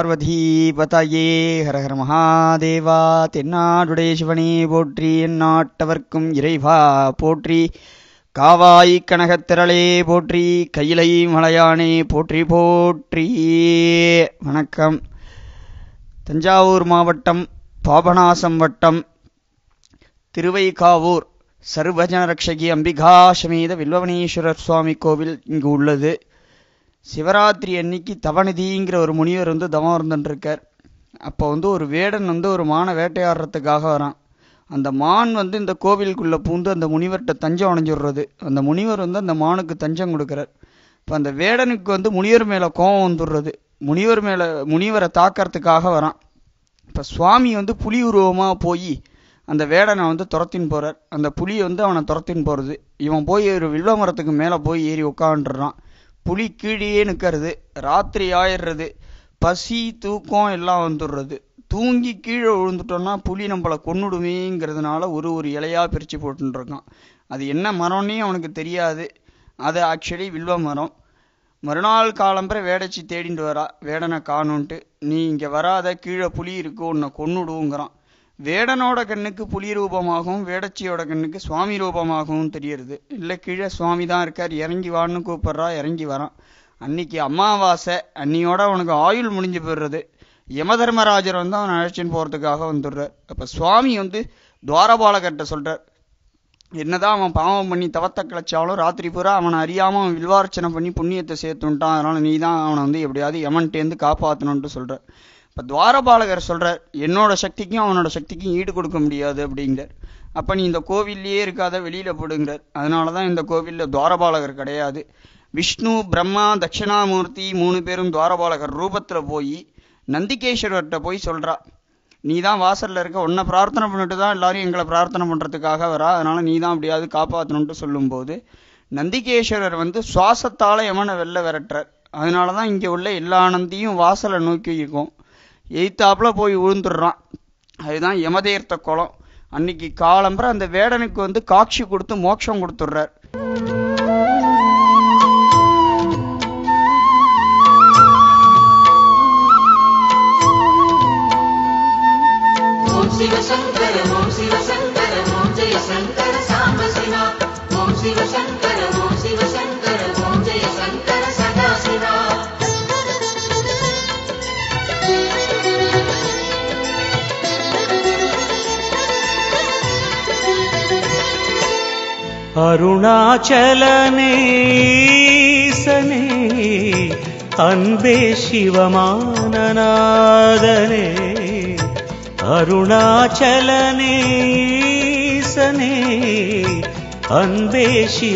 பார்வதி பதாயே ஹர ஹர மகாதேவா தென்னாடுடைய சிவனே போற்றி எந்நாட்டவர்க்கும் இறைவா போற்றி காவாய் கனகத்திரளே போற்றி கையிலை மலையானே போற்றி போற்றி வணக்கம் தஞ்சாவூர் மாவட்டம் பாபநாசம் வட்டம் திருவைகாவூர் சர்வஜன ரக்ஷகி அம்பிகா சமேத வில்வவனீஸ்வரர் சுவாமி கோவில் இங்கு உள்ளது சிவராத்திரி அன்னைக்கு தவநிதிங்கிற ஒரு முனிவர் வந்து தவம் இருந்துட்டுருக்கார் அப்போ வந்து ஒரு வேடன் வந்து ஒரு மானை வேட்டையாடுறதுக்காக வரான் அந்த மான் வந்து இந்த கோவிலுக்குள்ளே பூந்து அந்த முனிவர்கிட்ட தஞ்சம் அடைஞ்சிடுறது அந்த முனிவர் வந்து அந்த மானுக்கு தஞ்சம் கொடுக்குறார் இப்போ அந்த வேடனுக்கு வந்து முனிவர் மேலே கோபம் வந்துடுறது முனிவர் மேலே முனிவரை தாக்கறதுக்காக வரான் இப்போ சுவாமி வந்து புலி உருவமாக போய் அந்த வேடனை வந்து துரத்தின்னு போகிறார் அந்த புலி வந்து அவனை துரத்தின்னு போகிறது இவன் போய் ஒரு வில்வ மரத்துக்கு மேலே போய் ஏறி உட்காந்துடுறான் புலி கீழேயே நிற்கிறது ராத்திரி ஆயிடுறது பசி தூக்கம் எல்லாம் வந்துடுறது தூங்கி கீழே விழுந்துட்டோம்னா புலி நம்மளை கொன்னுடுமேங்கிறதுனால ஒரு ஒரு இலையாக பிரித்து போட்டுருக்கான் அது என்ன மரம்னே அவனுக்கு தெரியாது அது ஆக்சுவலி வில்வ மரம் மறுநாள் காலம்பரை வேடச்சி தேடிட்டு வரா வேடனை காணுன்ட்டு நீ இங்கே வராத கீழே புலி இருக்கு உன்னை கொன்னுடுங்கிறான் வேடனோட கண்ணுக்கு புலி ரூபமாகவும் வேடச்சியோட கண்ணுக்கு சுவாமி ரூபமாகவும் தெரியறது இல்லை கீழே சுவாமி தான் இருக்கார் இறங்கி வான்னு கூப்பிட்றா இறங்கி வரான் அன்னைக்கு அமாவாசை அன்னியோட அவனுக்கு ஆயுள் முடிஞ்சு போயிடுறது யமதர்மராஜர் வந்து அவனை அழைச்சின்னு போகிறதுக்காக வந்துடுறார் அப்போ சுவாமி வந்து துவாரபாலகர்கிட்ட சொல்கிறார் என்னதான் அவன் பாவம் பண்ணி தவத்தை கிளச்சாலும் ராத்திரி பூரா அவனை அறியாமல் அவன் வில்வார்ச்சனை பண்ணி புண்ணியத்தை சேர்த்துட்டான் அதனால் நீ தான் அவனை வந்து எப்படியாவது யமன்ட்டேருந்து காப்பாற்றணுன்ட்டு சொல்கிற இப்போ துவாரபாலகர் சொல்கிறார் என்னோட சக்திக்கும் அவனோட சக்திக்கும் ஈடு கொடுக்க முடியாது அப்படிங்கிறார் அப்போ நீ இந்த கோவில்லையே இருக்காத வெளியில் போடுங்கிறார் அதனால தான் இந்த கோவிலில் துவாரபாலகர் கிடையாது விஷ்ணு பிரம்மா தட்சிணாமூர்த்தி மூணு பேரும் துவாரபாலகர் ரூபத்தில் போய் நந்திகேஸ்வரர்கிட்ட போய் சொல்கிறா நீ தான் வாசலில் இருக்க உன்னை பிரார்த்தனை பண்ணிட்டு தான் எல்லாரும் எங்களை பிரார்த்தனை பண்ணுறதுக்காக வரா அதனால் நீ தான் அப்படியாவது காப்பாற்றணுன்ட்டு சொல்லும்போது நந்திகேஸ்வரர் வந்து சுவாசத்தால் யமனை வெளில விரட்டுறார் அதனால தான் இங்கே உள்ள எல்லா நந்தியும் வாசலை நோக்கி இருக்கும் எய்த்தாப்புல போய் விழுந்துடுறான் அதுதான் யமதீர்த்த குளம் அன்னைக்கு காலம்பரை அந்த வேடனுக்கு வந்து காட்சி கொடுத்து மோட்சம் கொடுத்துட்றார் ஓம் சிவ சங்கர ஓம் சிவ சங்கர ஓம் ஜெய சங்கர சாம்ப சிவா ஓம் சிவ சங்கர ஓம் சிவ சங்கர ஓம் ஜெய சங்கர சதா சிவா அருணாச்சலனேசனே அன்பே சிவமானநாதனே அருணாச்சலனேசனே அன்பே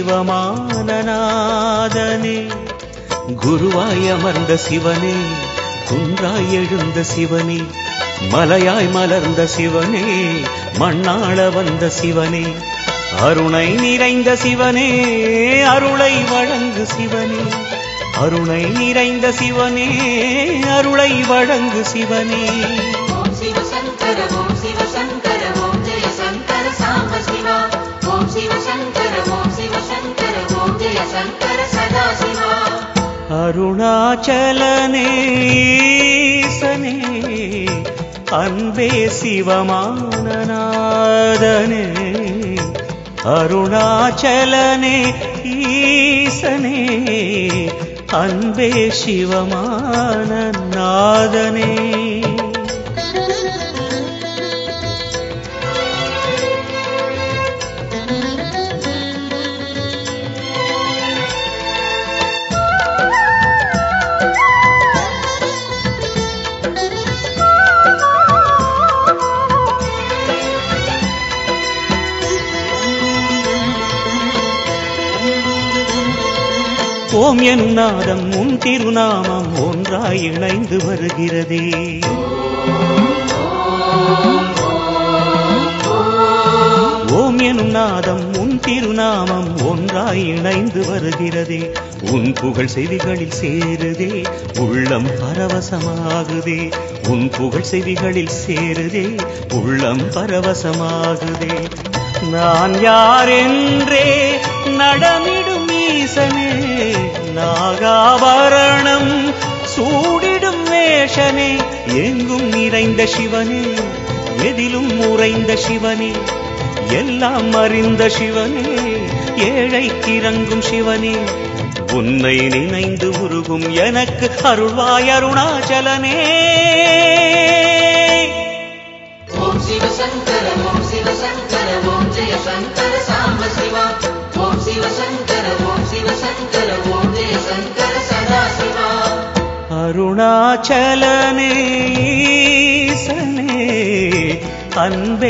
சிவமானநாதனே குருவாய் அமர்ந்த சிவனே குன்றாய் எழுந்த சிவனே மலையாய் மலர்ந்த சிவனே மண்ணாள வந்த சிவனே அருணை நிறைந்த சிவனே அருளை வழங்கு சிவனே அருணை நிறைந்த சிவனே அருளை வழங்கு சிவனே ஓம் சிவ சங்கர ஓம் சிவ சங்கர ஓம் ஜெய சங்கர சாம்ப சிவா ஓம் சிவ சங்கர ஓம் சிவ சங்கர ஓம் ஜெய சங்கர சதா சிவா அருணாச்சலனேசனே அன்பே சிவமானநாதனே அருணாச்சலனே ஈசனே அன்பே சிவமானநாதனே ஓம் எனும் நாதம் உன் திருநாமம் ஒன்றாய் இணைந்து வருகிறதே ஓம் எனும் நாதம் உன் திருநாமம் ஒன்றாய் இணைந்து வருகிறதே உன் புகழ் செவிகளில் சேருதே உள்ளம் பரவசமாகுதே உன் புகழ் செவிகளில் சேருதே உள்ளம் பரவசமாகுதே நான் யாரென்றே நடமிடும் ஈசனே நாகாபரணம் சூடிடும் வேட சர்வேஷனே எங்கும் நிறைந்த சிவனே எதிலும் உறைந்த சிவனே எல்லாம் அறிந்த சிவனே ஏழைக்கு இறங்கும் சிவனே உன்னை நினைந்து உருகும் எனக்கு அருள்வாய் அருணாச்சலனே ஓம் சிவ சங்கர ஓம் சிவ சங்கர ஓம் ஜெய சங்கர சாம்ப சிவா ஓம் சிவ சங்கர ஓம் சிவ சங்கர ஓம் ஜெய சங்கர சதா சிவா அருணாச்சலனே ஈசனே அன்பே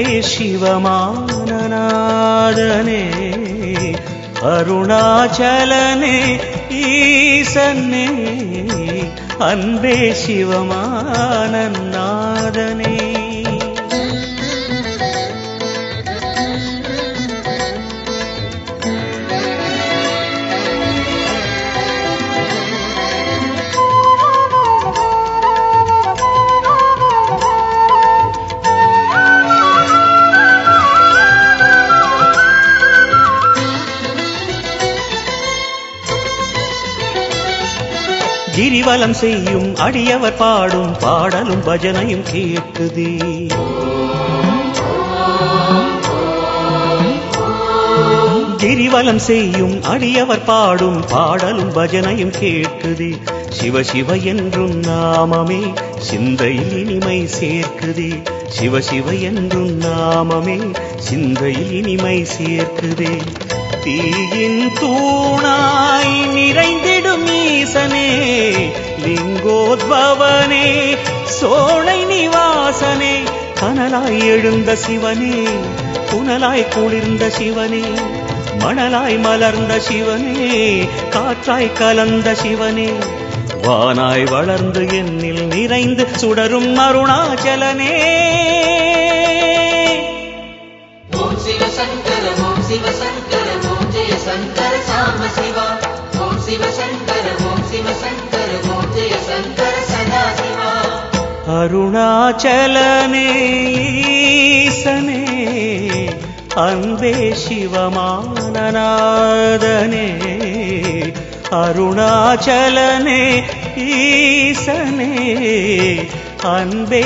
சிவமானநாதனே அருணாச்சலனே ஈசனே அன்பே சிவமானநாதனே கிரிவலம் செய்யும் அடியவர் பாடும் பாடலும் பஜனையும் கேட்குதே கிரிவலம் செய்யும் அடியவர் பாடும் பாடலும் பஜனையும் கேட்குதே சிவ சிவ என்றும் நாமமே சிந்தையில் இனிமை சேர்க்குதே சிவ சிவ என்றும் நாமமே சிந்தையில் இனிமை சேர்க்குதே தீயின் தூணாய் நிறைந்திடும் ஈசனே லிங்கோத்பவனே சோலை நிவாசனே கனலாய் எழுந்த சிவனே புனலாய் குளிர்ந்த சிவனே மணலாய் மலர்ந்த சிவனே காற்றாய் கலந்த சிவனே வானாய் வளர்ந்து என்னில் நிறைந்து சுடரும் அருணாச்சலனே ஓம் சிவ சங்கர ஓம் சிவ சங்கர ஓம் ஜெய சங்கர சாம்ப சிவா ஓம் சிவ சங்கர ஓம் சிவ சங்கர ஓம் ஜெய சங்கர சதா சிவா அருணாச்சலனே ஈசனே அன்பே சிவமானநாதனே அருணாச்சலனே ஈசனே அன்பே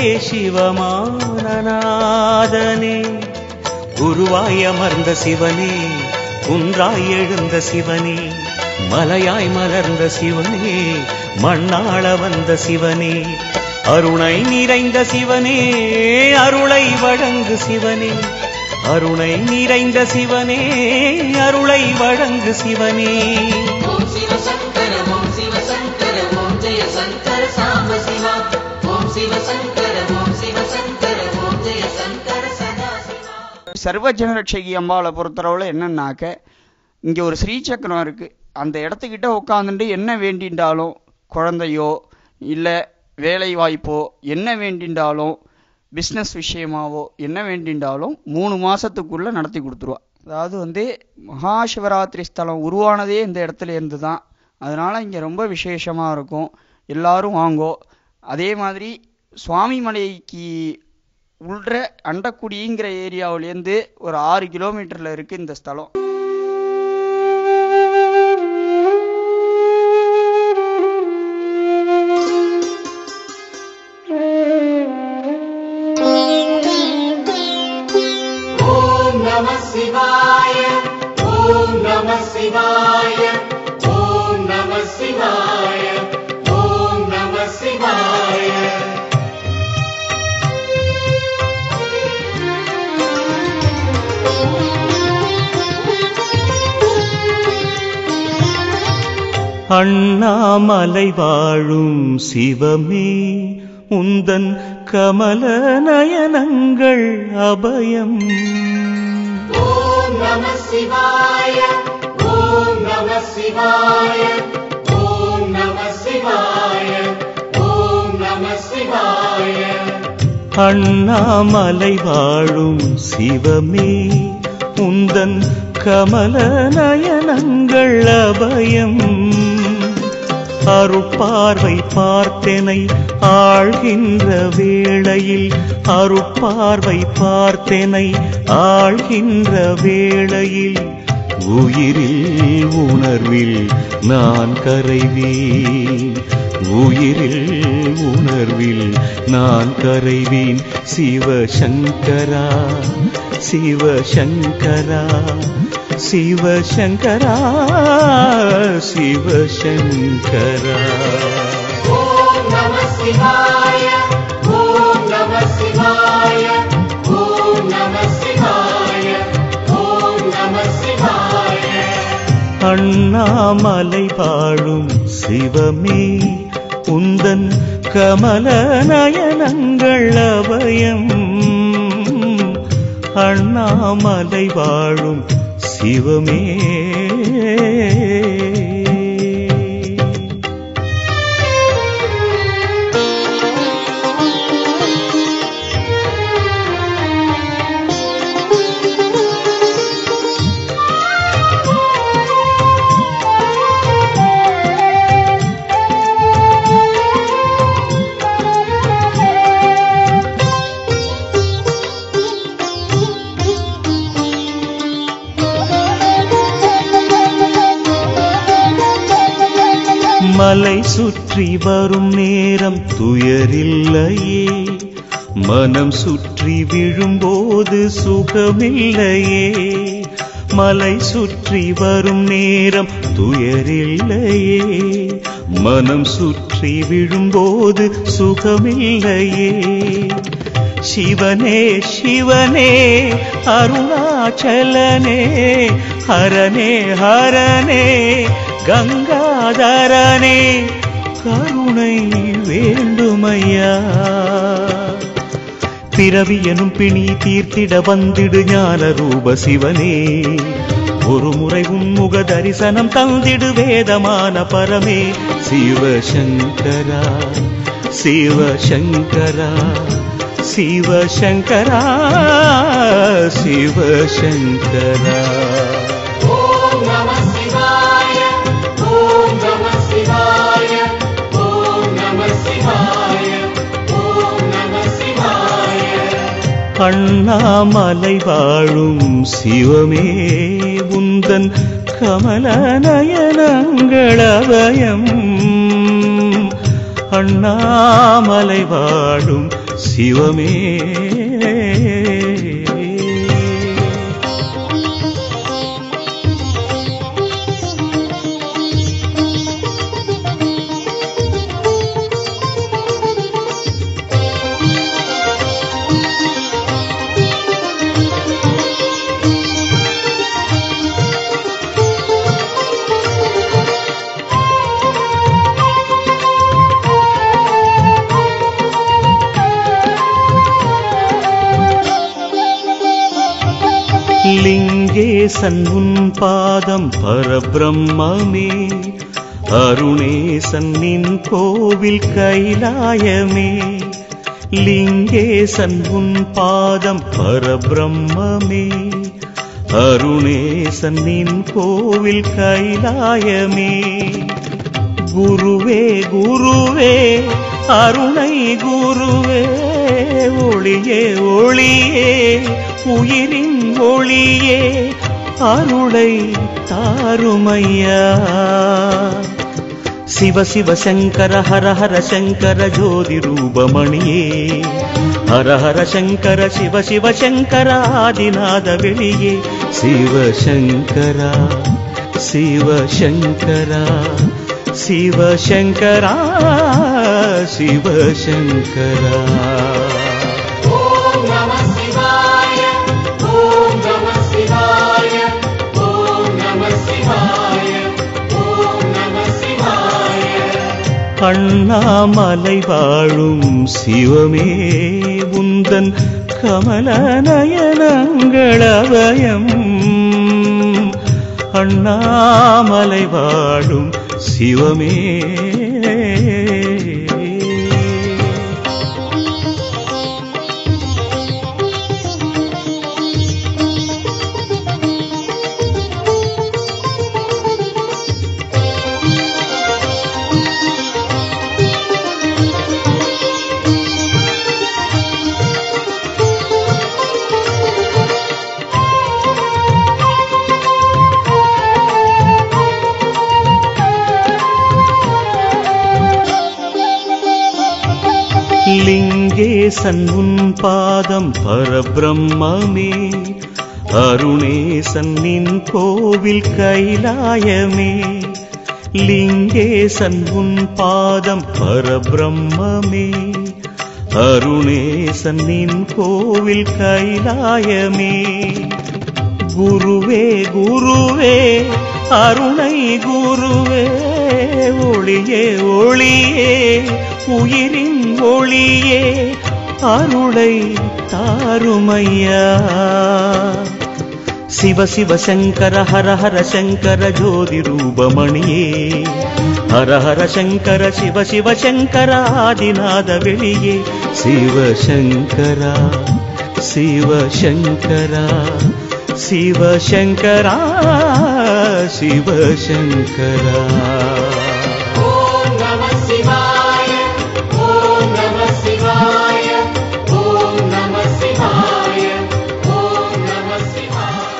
சிவமானநாதனே குருவாய் அமர்ந்த சிவனே குன்றாய் எழுந்த சிவனே மலையாய் மலர்ந்த சிவனே மண்ணாள வந்த சிவனே அருணை நிறைந்த சிவனே அருளை வழங்கு சிவனே அருணை நிறைந்த சிவனே அருளை வழங்கு சிவனே ஓம் சிவ சங்கர ஓம் சிவ சங்கர ஓம் ஜெய சங்கர சாம்ப சிவா ஓம் சிவ சங்கர ஓம் சிவ சங்கர ஓம் ஜெய சங்கர சதா சிவா சர்வ ஜனரட்சகி அம்பாவை பொறுத்தளவில் என்னன்னாக்க இங்கே ஒரு ஸ்ரீசக்கரம் இருக்கு அந்த இடத்துக்கிட்ட உட்காந்துட்டு என்ன வேண்டிண்டாலும் குழந்தையோ இல்லை வேலை வாய்ப்போ என்ன வேண்டிண்டாலும் பிஸ்னஸ் விஷயமாவோ என்ன வேண்டிண்டாலும் மூணு மாசத்துக்குள்ள நடத்தி கொடுத்துருவா அதாவது வந்து மகா சிவராத்திரி ஸ்தலம் உருவானதே இந்த இடத்துல இருந்து தான் அதனால இங்கே ரொம்ப விசேஷமா இருக்கும் எல்லாரும் வாங்கோ அதே மாதிரி சுவாமி மலைக்கு உள்ற அண்டக்குடிங்கிற ஏரியாவிலேருந்து ஒரு ஆறு கிலோமீட்டர்ல இருக்கு இந்த ஸ்தலம் ஓம் நம சிவாய ஓம் நம சிவாய ஓம் நம சிவாய ஓம் நம சிவாய அண்ணாமலை வாழும் சிவமே உந்தன் கமல நயனங்கள் அபயம் ஓம் நம சிவாய ஓம் நம சிவாய ஓம் நம சிவாய ஓம் நம சிவாய அண்ணாமலை வாழும் சிவமே உந்தன் கமல நயனங்கள் அபயம் அருட்பார்வை பார்த்தனை ஆழ்கின்ற வேளையில் அருட்பார்வை பார்த்தனை ஆழ்கின்ற வேளையில் உயிரில் உணர்வில் நான் கரைவேன் உயிரில் உணர்வில் நான் கரைவேன் சிவசங்கரா சிவசங்கரா சிவசங்கரா சிவசங்கரா ஓம் நம சிவாய ஓம் நம சிவாய ஓம் நம சிவாய ஓம் நம சிவாய அண்ணாமலை வாழும் சிவமே உந்தன் கமல நயனங்கள் அபயம் அண்ணாமலை வாழும் சிவமே மலை சுற்றி வரும் நேரம் துயரில்லையே மனம் சுற்றி விழும்போது சுகமில்லையே மலை சுற்றி வரும் நேரம் துயரில்லையே மனம் சுற்றி விழும்போது சுகமில்லையே சிவனே சிவனே அருணாச்சலனே ஹரனே ஹரனே கங்காதரனே கருணை வேண்டுமையா பிறவி எனும் பிணி தீர்த்திட வந்திடு ஞான ரூப சிவனே ஒரு முறை உன்முக தரிசனம் தந்திடு வேதமான பரமே சிவசங்கரா சிவசங்கரா சிவசங்கரா சிவசங்கரா ஓம் நம சிவாய ஓம் நம சிவாய ஓம் நம சிவாய ஓம் நம சிவாய அண்ணாமலை வாழும் சிவமே உந்தன் கமல நயனங்களவயம் அண்ணாமலை வாழும் சிவமே லிங்கேசன் உன் பாதம் பரபிரம்மமே அருணேசன் நின் கோவில் கைலாயமே லிங்கேசன் உன் பாதம் பரபிரம்மமே அருணேசன் நின் கோவில் கைலாயமே குருவே குருவே அருணை குருவே ஒளியே ஒளியே உயிரின் ஒளியே அருளை தாருமையா சிவ சிவ சங்கர ஹர ஹர சங்கர ஜோதி ரூபமணியே ஹர ஹர சங்கர சிவ சிவ சங்கர ஆதிநாத வெளியே சிவ சங்கரா சிவ சங்கரா சிவ சங்கரா சிவ சங்கரா ஓம் நம சிவாய ஓம் நம சிவாய ஓம் நம சிவாய ஓம் நம சிவாய அண்ணாமலை வாழும் சிவமே உந்தன் கமல நயனங்களவயம் அண்ணாமலை வாழும் சிவமே லிங்கேசன் உன் பாதம் பரபிரம்மமே அருணேசன் நின் கோவில் கைலாயமே லிங்கேசன் உன் பாதம் பரபிரம்மமே அருணேசன் நின் கோவில் கைலாயமே குருவே குருவே அருணை குருவே ஒளியே ஒளியே உயிரின் ஒளியே அருளை தாருமையா சிவ சிவ சங்கர ஹர ஹர சங்கர ஜோதி ரூபமணியே ஹர ஹர சங்கர சிவ சிவ சங்கர ஆதிநாத வெளியே சிவ சங்கரா சிவ சங்கரா சிவ சங்கரா சிவ சங்கரா ॐ नमः शिवाय ॐ नमः शिवाय ॐ नमः शिवाय ॐ नमः शिवाय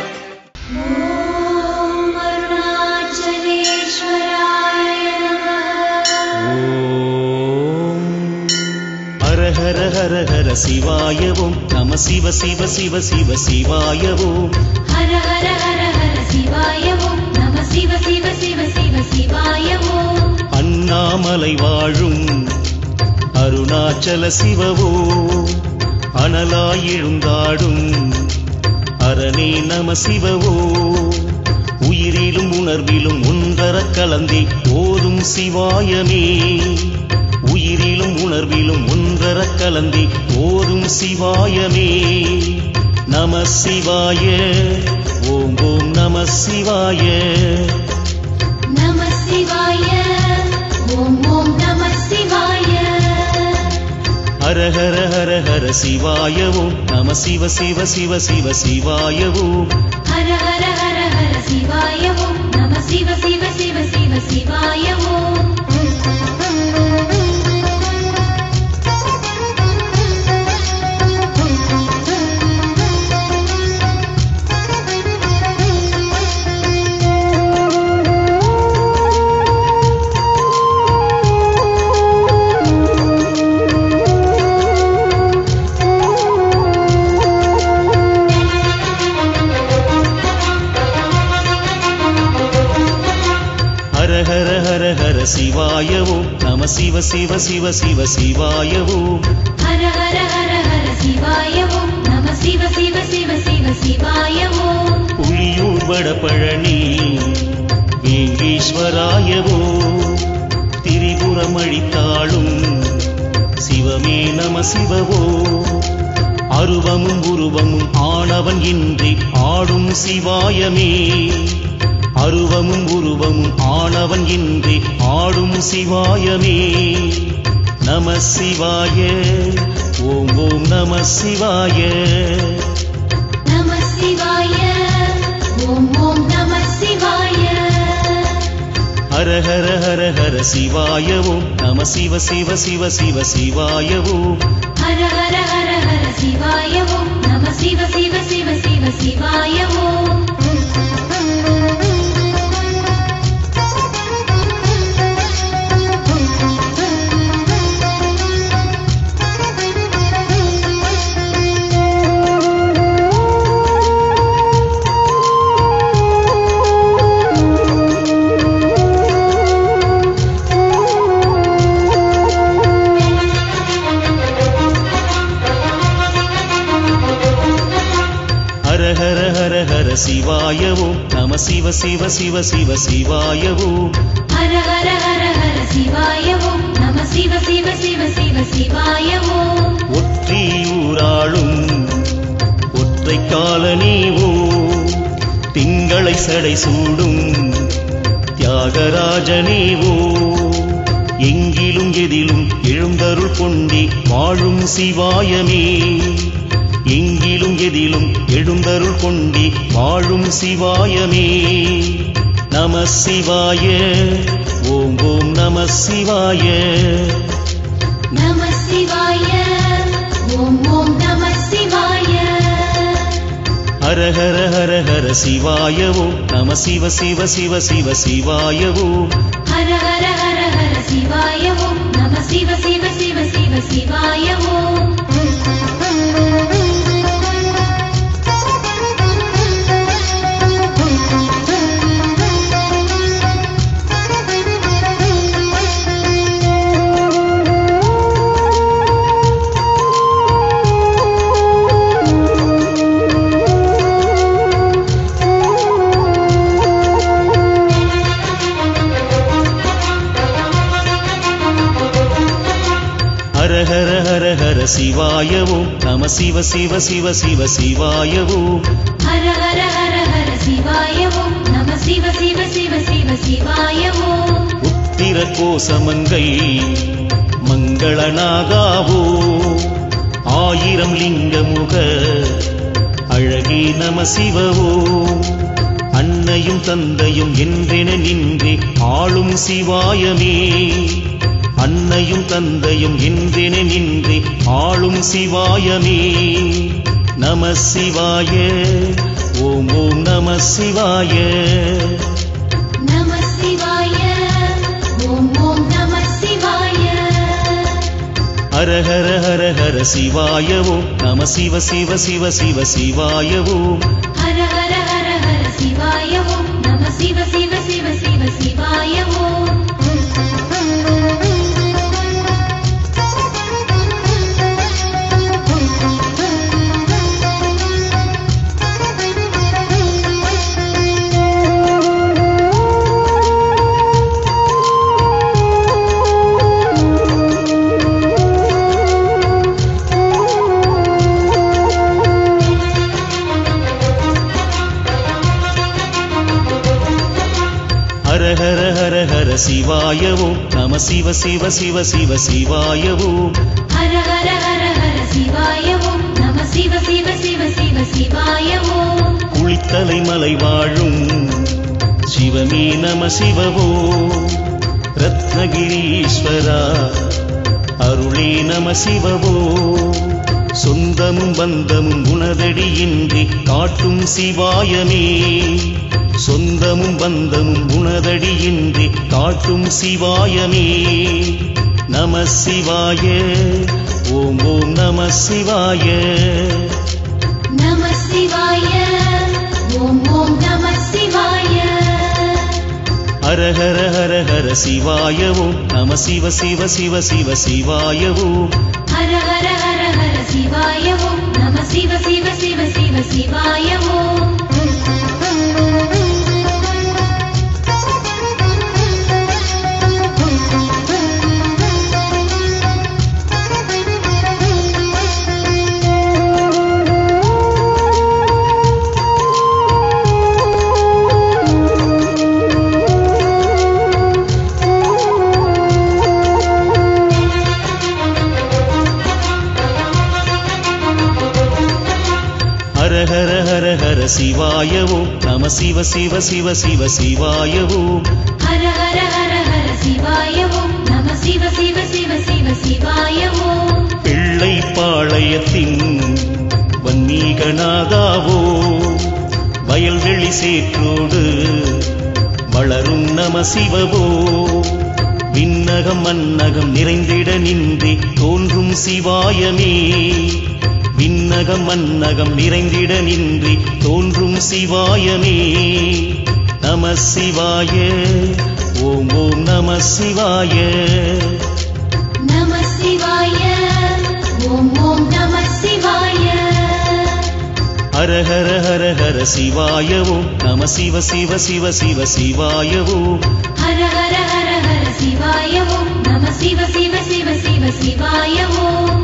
ॐ अरुणाचलेश्वराय नमः ஓம் ஹர ஹர ஹர ஹர சிவாயவும் நம சிவ சிவ சிவ சிவ சிவாயவும் हर हर हर हर शिवाय ॐ नमः शिव शिव शिव शिव शिवाय ॐ அண்ணாமலை வாழும் அருணாச்சல சிவவோ அனலாய் எழுந்தாடும் அரணே நம சிவவோ உயிரிலும் உணர்விலும் ஒன்றர கலந்தே ஓதும் சிவாயமே உயிரிலும் உணர்விலும் ஒன்றர கலந்தே ஓதும் சிவாயமே நம சிவாய ஓம் ஓம் நம சிவாய नमः शिवाय ॐ ॐ नमः शिवाय ஹர ஹர ஹர ஹர சிவாயவும் நம சிவ சிவ சிவ சிவ சிவாயவும் हर हर हर हर शिवाय ॐ नमः शिव शिव शिव शिव शिवाय ஹர ஹர ஹர ஹர சிவாயவும் நம சிவ சிவ சிவ சிவ சிவாயவும் हर हर हर हर शिवाय ॐ नमः शिव शिव शिव शिव शिवाय ॐ புலியூர் வடபழனி வேங்கீஸ்வராயவோ திரிபுரம் அழித்தாளும் சிவமே நம சிவவோ அருவமும் உருவமும் ஆனவன் இன்றி ஆடும் சிவாயமே அருவமும் உருவமும் ஆனவன் இன்றி ஆடும் சிவாயமே நம சிவாய ஓம் ஓம் நம சிவாய नमः शिवाय ॐ ॐ नमः शिवाय ஹர ஹர ஹர ஹர சிவாயவும் நம சிவ சிவ சிவ சிவ சிவாயவும் हर हर हर हर शिवाय ॐ नमः शिव शिव शिव शिव शिवाय ॐ ஹர ஹர ஹர ஹர சிவாயவும் நம சிவ சிவ சிவ சிவ சிவாயவும் हर हर हर हर शिवाय ॐ नमः शिव शिव शिव शिव शिवाय ॐ ஒற்றியூராளும் ஒற்றை கால நீவோ திங்களை சடை சூடும் தியாகராஜனேவோ எங்கிலும் எதிலும் எழுந்தருள் கொண்டே வாழும் சிவாயமே எங்கிலும் எதிலும் எழுந்தருள் கொண்டே வாழும் சிவாயமே நம சிவாய ஓம் ஓம் நம சிவாய नमः शिवाय ॐ ॐ नमः शिवाय ஹர ஹர ஹர ஹர சிவாயவும் நம சிவ சிவ சிவ சிவ சிவாயவும் हर हर हर हर शिवाय ॐ नमः शिव शिव शिव शिव शिवाय ॐ சிவாய ஓம் நம சிவ சிவ சிவ சிவ சிவாய ஓம் ஹர ஹர ஹர ஹர சிவாய ஓம் நம சிவ சிவ சிவ சிவ சிவாய ஓம் உத்திர கோசமங்கை மங்களனாகாவோ ஆயிரம் லிங்கமுக அழகே நம சிவவோ அன்னையும் தந்தையும் என்றென நின்றே ஆளும் சிவாயமே அன்னையும் தந்தையும் என்றென நின்றே ஆளும் சிவாயமே நம சிவாய ஓம் ஓம் நம சிவாய நம சிவாய ஓம் ஓம் நம சிவாய ஹர ஹர ஹர ஹர சிவாய ஓம் நம சிவ சிவ சிவ சிவ சிவாய ஓம் ஹர ஹர ஹர ஹர சிவாய ஓம் நம சிவ சிவ சிவ சிவ சிவாய ஓம் ஹர ஹர ஹர ஹர சிவாய ஓம் நம சிவ சிவ சிவ சிவ சிவாய ஓம் ஹர ஹர ஹர ஹர சிவாய ஓம் நம சிவ சிவ சிவ சிவ சிவாய ஓம் குளித்தலை மலை வாழும் சிவமே நம சிவவோ ரத்னகிரீஸ்வரா அருளே நம சிவவோ சொந்தமும் பந்தமும் உணதடியின்றி காட்டும் சிவாயமே சொந்தமும் பந்தமும் உணதடியின்றி காட்டும் சிவாயமே நம சிவாய ஓம் ஓம் நம சிவாய நம சிவாய ஓம் ஓம் நம சிவாய ஹர ஹர ஹர ஹர சிவாய ஓம் நம சிவ சிவ சிவ சிவ சிவாய ஓம் ஹர ஹர ஹர ஹர சிவாய ஓம் நம சிவ சிவ சிவ சிவ சிவாய ஓம் ஹர ஹர ஹர ஹர சிவாய ஓம் நம சிவ சிவ சிவ சிவ சிவாய ஓம் ஹர ஹர ஹர ஹர சிவாய ஓம் நம சிவ சிவ சிவ சிவ சிவாய ஓம் பிள்ளை பாளையத்தின் வன்னீகனாகாவோ வயல்வெளி சேற்றோடு வளரும் நம சிவவோ விண்ணகம் மன்னகம் நிறைந்திட நின்றே தோன்றும் சிவாயமே விண்ணகம் மன்னகம் நிறைந்திட நின்றே தோன்றும் சிவாயமே நம சிவாய ஓம் ஓம் நம சிவாய நம சிவாய ஓம் ஓம் நம சிவாய ஹர ஹர ஹர ஹர சிவாய ஓம் நம சிவ சிவ சிவ சிவ சிவாய ஓம் ஹர ஹர ஹர ஹர சிவாய ஓம் நம சிவ சிவ சிவ சிவ சிவாய ஓம்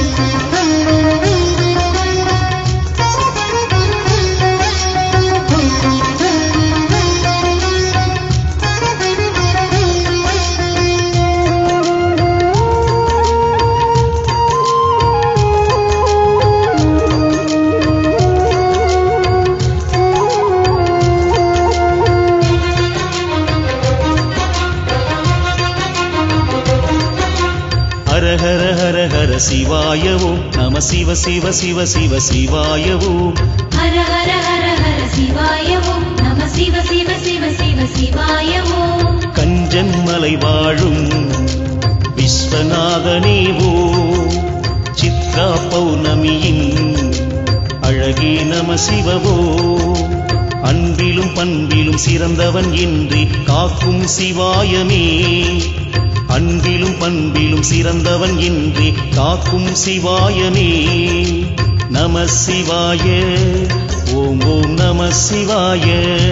ஹர ஹர ஹர ஹர சிவாய ஓம் நம சிவ சிவ சிவ சிவ சிவாய ஓம் ஹர ஹர ஹர ஹர சிவாய ஓம் நம சிவ சிவ சிவ சிவ சிவாய ஓம் கஞ்சன் மலை வாழும் விஸ்வநாதனேவோ சித்ரா பௌர்ணமியின் அழகே நம சிவவோ அன்பிலும் பண்பிலும் சிறந்தவன் என்று காக்கும் சிவாயமே அன்பிலும் பண்பிலும் சிறந்தவன் என்று காக்கும் சிவாயமே நம சிவாய ஓம் ஓம் நம சிவாய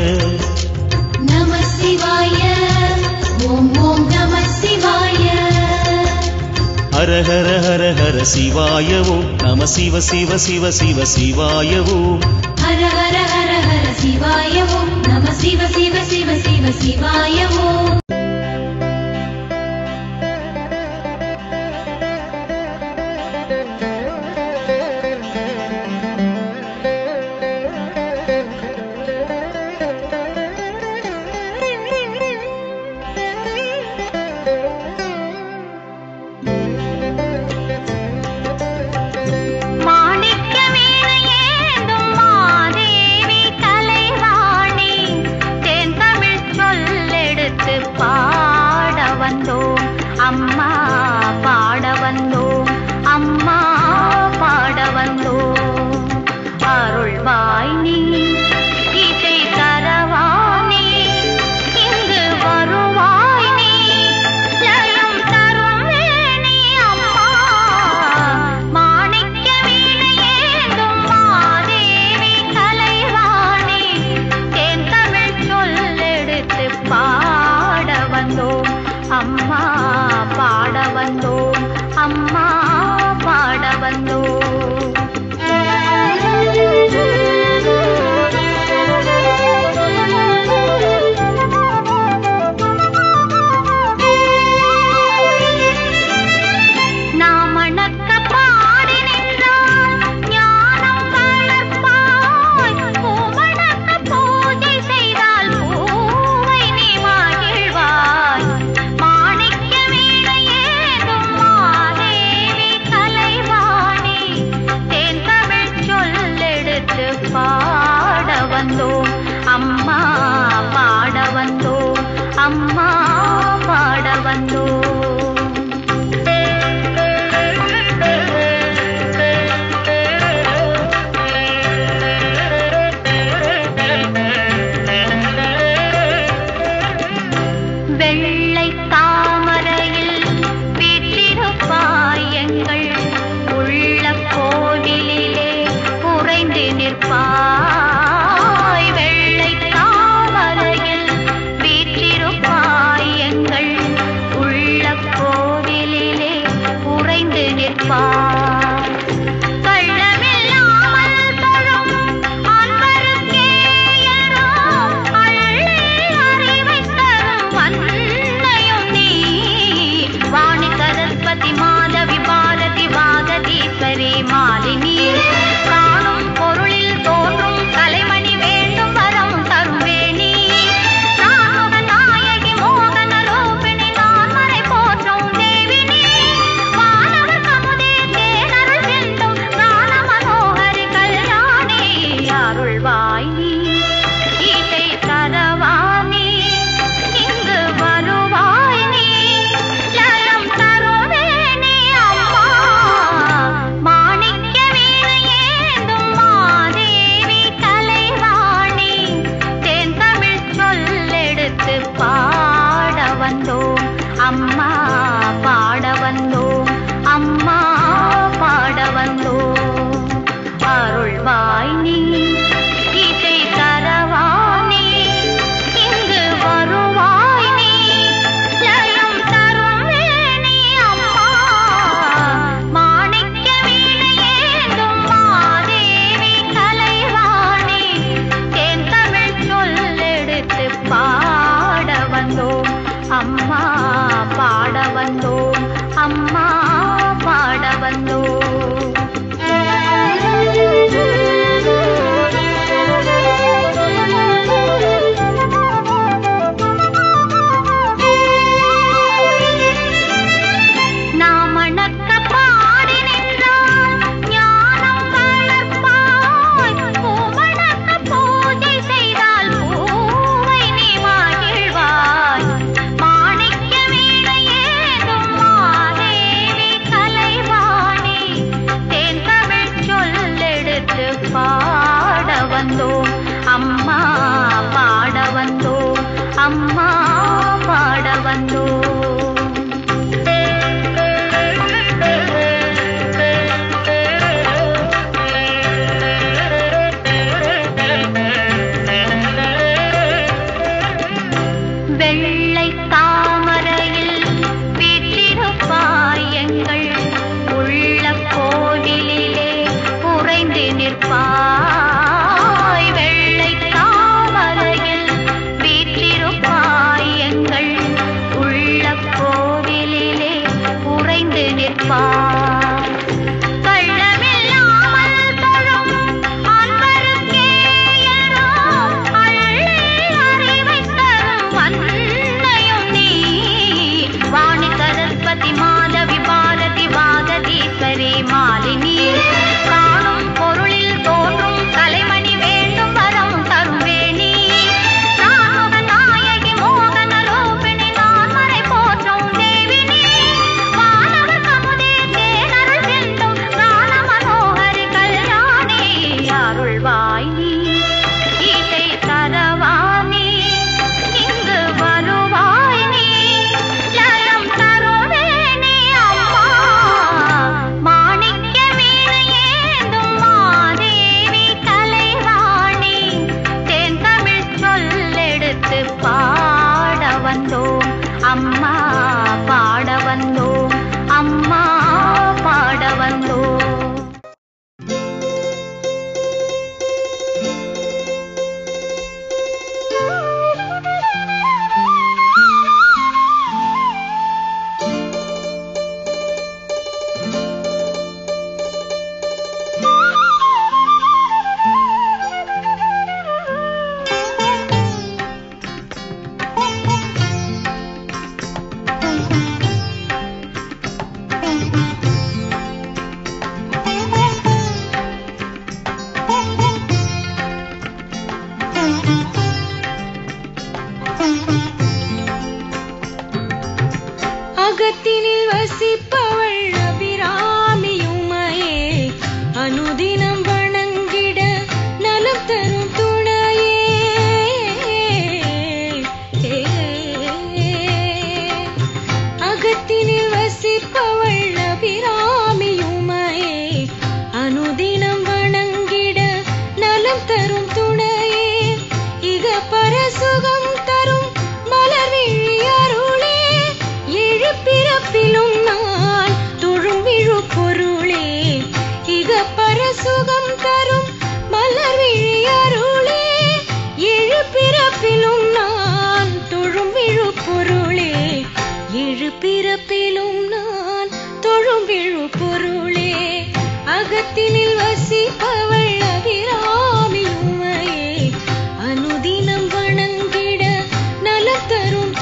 நம சிவாய ஓம் ஓம் நம சிவாய ஹர ஹர ஹர ஹர ஹர சிவாயவோ நம சிவ சிவ சிவ சிவ சிவாயவோ ஹர ஹர ஹர ஹர சிவாய ஓம் நம சிவ சிவ சிவ சிவ சிவாய ஓம் மாணிக்க வீணையேந்தும் மாதேவி கலைவாணி தேன் தமிழ் சொல்லெடுத்து பாட வந்தோம் அம்மா பாட வந்தோம் அம்மா பாட வந்தோம் அருள்வாய் நீ இசை தரவானே இங்கு வருவாய் நீ ஜயம் தரும் வேணி அம்மா மாணிக்க வீணையேந்தும் மாதேவி கலைவாணி தேன் தமிழ் சொல்லெடுத்து பாட வந்தோம் அம்மா பாட வந்தோம் அம்மா பாட வந்தோம் நாம் அணக்க பாடி நின்றால் ஞானம் வளர்ப்பாய் பூவணக்க பூஜை செய்தால் பூவை நீ மகிழ்வாய் மாணிக்க வீணையேதும் மாதேவி கலைவாணி தேன் தமிழ் சொல்லெடுத்து பாட வந்தோம் அம்மா பாட வந்தோம் அம்மா பாட வந்தோம் வெள்ளை தாமரையில் வீற்றிருப்பாய் எங்கள் உள்ள கோவிலிலே உறைந்து நிற்பாய் வெள்ளை தாமரையில் வீற்றிருப்பாய் எங்கள் உள்ள கோவிலிலே உறைந்து நிற்பாய் கள்ளமில்லாமல் தொழும் அன்பருக்கே யாரோ அள்ளி அறிவைத் தரும் வன்மையும் நீ. வாணி சரஸ்வதி மாதவி பாரதி வாகதீஸ்வரி மாலினி காணும் பொருளில் தோன்றும் கலைமணி வேண்டும் வரம் தரும் வேணி நாம நாயகி மோகன ரூபிணி நான் மறை போற்றும் தேவினி வானவ கமுதே தேனருள் செல்லும் ஞான மனோகரி கல்யாணி அருள்வாய் நீ இசை தரவாணி இங்கு வருவாய் நீ ஜலம் தருவேணி அம்மா மாணிக்க வீணையேந்தும் மாதேவி கலைவாணி தேன் தமிழ் சொல்லெடுத்து பாட வந்தோம் அம்மா பாட வந்தோம் அம்மா பாட வந்தோம் அருள்வாய் நீ இசை தரவானே இங்கு வருவாய் நீ ஜயம் தரும் வேணி அம்மா மாணிக்க வீணையேந்தும் மாதேவி கலைவாணி தேன் தமிழ் சொல்லெடுத்து பாட வந்தோம் அம்மா பாட வந்தோம் அம்மா பாட வந்தோம் நாம் அணக்க பாடி நின்றால் ஞானம் வளர்ப்பாய் பூவணக்க பூஜை செய்தால் பூவை நீ மகிழ்வாய் மாணிக்க வீணையேதும் மாதேவி கலைவாணி தேன் தமிழ் சொல்லெடுத்து பாட வந்தோம் அம்மா பாட வந்தோம் அம்மா பாட வந்தோம் வெள்ளை தாமரையில் வீற்றிருப்பாய் எங்கள் பிறப்பிலும் நான் தொழும் விழு பொருளே அகத்தினில் வசிப்பவள் அபிராமி உமையே அனுதினம் வணங்கிட நலம் தரும்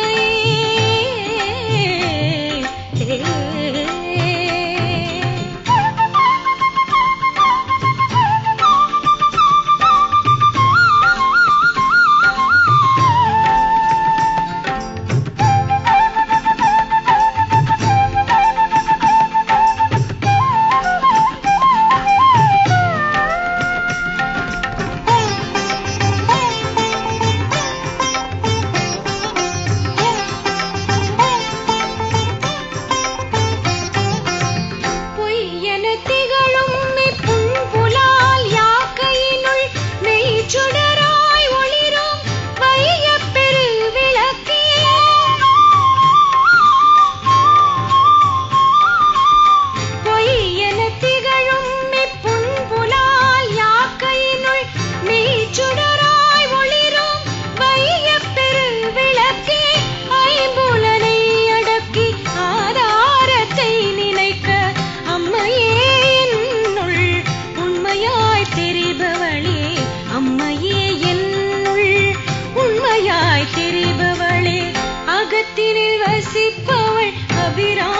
துணையே பொய்யென திகழும் இப்புன்புலால் யாக்கையினுள் மெய்ச்சுடராய் ஒளிரும் வையப் பெருவிளக்கே. பொய்யென திகழும் இப்புன்புலால் யாக்கையினுள் மெய்ச்சுடராய் ஒளிரும் வையப் பெருவிளக்கே. ஐம்புலனை அடக்கி ஆதாரத்தை நினைக்க அம்மையே என்னுள் உண்மையாய் தெரிபவளே அம்மையே என்னுள் உண்மையாய் தெரிபவளே அகத்தினில் வசிப்பவள் அபிரா